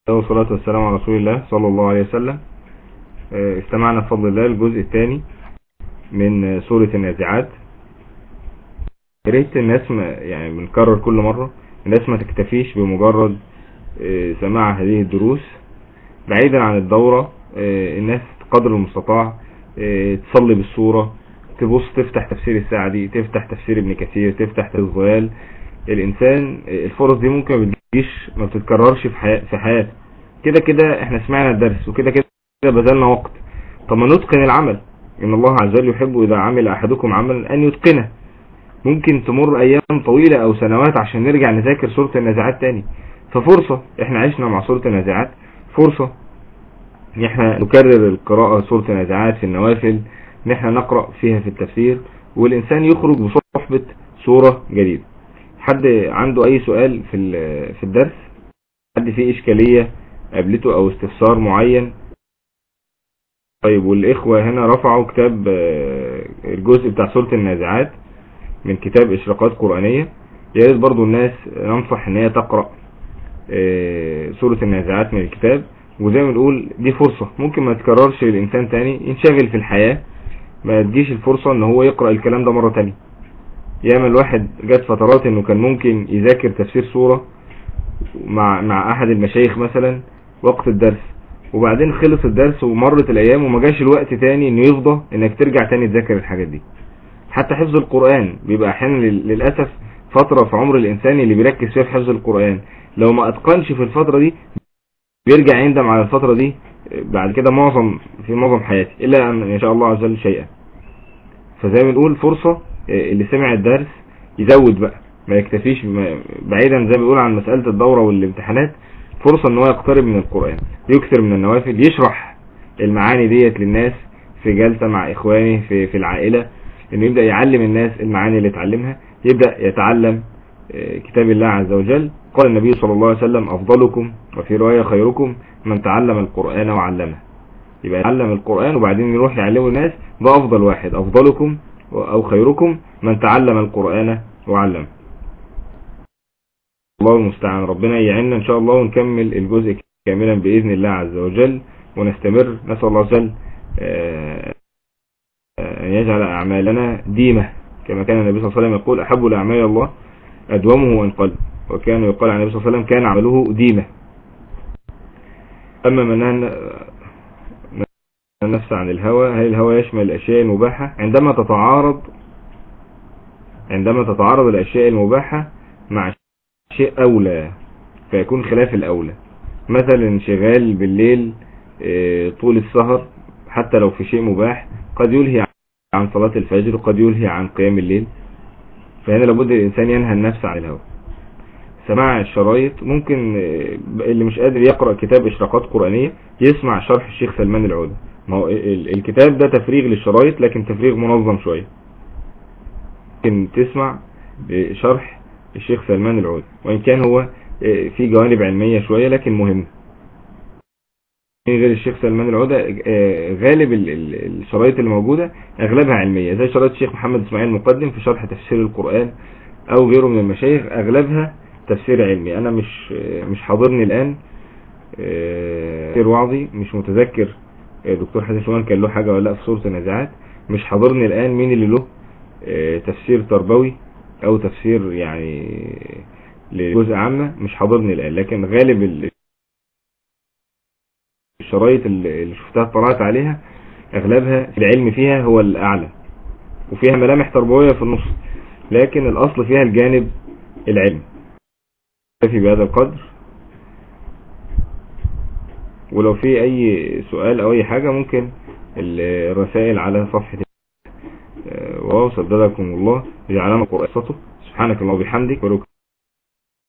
والصلاة والسلام على رسول الله صلى الله عليه وسلم استمعنا بفضل الله الجزء الثاني من سورة النازعات ريت الناس ما يعني بنكرر كل مرة الناس ما تكتفيش بمجرد سماع هذه الدروس بعيدا عن الدورة الناس قدر المستطاع تصلي بالصورة تبص تفتح تفسير السعدي تفتح تفسير ابن كثير تفتح تفسير الظلال الانسان الفرص دي ممكن ما بتجيش ما بتتكررش في حياة في حياته كده كده احنا سمعنا الدرس وكده كده بذلنا وقت طب ما نتقن العمل ان الله عز وجل يحب اذا عمل احدكم عملا ان يتقنه ممكن تمر ايام طويلة او سنوات عشان نرجع نذاكر سورة النازعات تاني ففرصة احنا عشنا مع سورة النازعات فرصة ان احنا نكرر القراءة سورة النازعات في النوافل ان احنا نقرأ فيها في التفسير والانسان يخرج بصحبة سورة جديدة حد عنده اي سؤال في في الدرس حد فيه اشكالية قابلته او استفسار معين طيب والاخوة هنا رفعوا كتاب الجزء بتاع سورة النازعات من كتاب اشراقات قرآنية يا ريت برضو الناس ننصح ان هي تقرأ سورة النازعات من الكتاب وزي ما نقول دي فرصة ممكن ما تكررش الانسان تاني ينشغل في الحياة ما تجيش الفرصة ان هو يقرأ الكلام ده مرة تانية ياما الواحد جات فترات انه كان ممكن يذاكر تفسير سورة مع مع احد المشايخ مثلا وقت الدرس وبعدين خلص الدرس ومرت الايام وما جاش الوقت تاني انه يفضى انك ترجع تاني تذاكر الحاجات دي حتى حفظ القرآن بيبقى احيانا للأسف فترة في عمر الانسان اللي بيركز فيها في حفظ القرآن لو ما اتقنش في الفترة دي بيرجع يندم على الفترة دي بعد كده معظم في معظم حياتي الا ان ان شاء الله عز وجل شيئا فزي ما بنقول فرصة اللي سمع الدرس يزود بقى ما يكتفيش بعيدا زي ما بيقول عن مسألة الدورة والامتحانات فرصة ان هو يقترب من القرآن يكثر من النوافل يشرح المعاني ديت للناس في جلسة مع اخوانه في, في العائلة انه يبدأ يعلم الناس المعاني اللي اتعلمها يبدأ يتعلم كتاب الله عز وجل قال النبي صلى الله عليه وسلم افضلكم وفي رواية خيركم من تعلم القرآن وعلمه يبقى يعلم القرآن وبعدين يروح يعلمه الناس ده افضل واحد افضلكم او خيركم من تعلم القرآن وعلمه الله المستعان ربنا يعيننا ان شاء الله ونكمل الجزء كاملا بإذن الله عز وجل ونستمر نسأل الله عز وجل أن يجعل أعمالنا ديمة كما كان النبي صلى الله عليه وسلم يقول أحب الأعمال الله أدومه وإن قل وكان يقال عن النبي صلى الله عليه وسلم كان عمله ديمة أما من النفس عن الهوى هل الهوى يشمل الأشياء المباحة عندما تتعارض عندما تتعارض الأشياء المباحة مع شيء أولى فيكون خلاف الأولى مثلا انشغال بالليل طول السهر حتى لو في شيء مباح قد يلهي عن صلاة الفجر وقد يلهي عن قيام الليل فهنا لابد الإنسان ينهى النفس عن الهوى سماع الشرايط ممكن اللي مش قادر يقرأ كتاب إشراقات قرآنية يسمع شرح الشيخ سلمان العودة ما هو الكتاب ده تفريغ للشرايط لكن تفريغ منظم شوية ممكن تسمع شرح الشيخ سلمان العودة وإن كان هو في جوانب علمية شوية لكن مهم غير الشيخ سلمان العودة غالب الشرايط اللي موجودة اغلبها علمية زي شرايط الشيخ محمد اسماعيل المقدم في شرح تفسير القرآن او غيره من المشايخ اغلبها تفسير علمي انا مش مش حاضرني الان تفسير وعظي مش متذكر دكتور حسن شومان كان له حاجة ولا لا في سورة النازعات مش حاضرني الان مين اللي له تفسير تربوي او تفسير يعني لجزء عامة مش حاضرني الان لكن غالب الشرايط اللي شفتها اطلعت عليها اغلبها العلم فيها هو الاعلى وفيها ملامح تربوية في النص لكن الاصل فيها الجانب العلم في بهذا القدر ولو في اي سؤال او اي حاجة ممكن الرسائل على صفحة واو سددكم الله جعلنا قرأسته سبحانك الله وبحمدك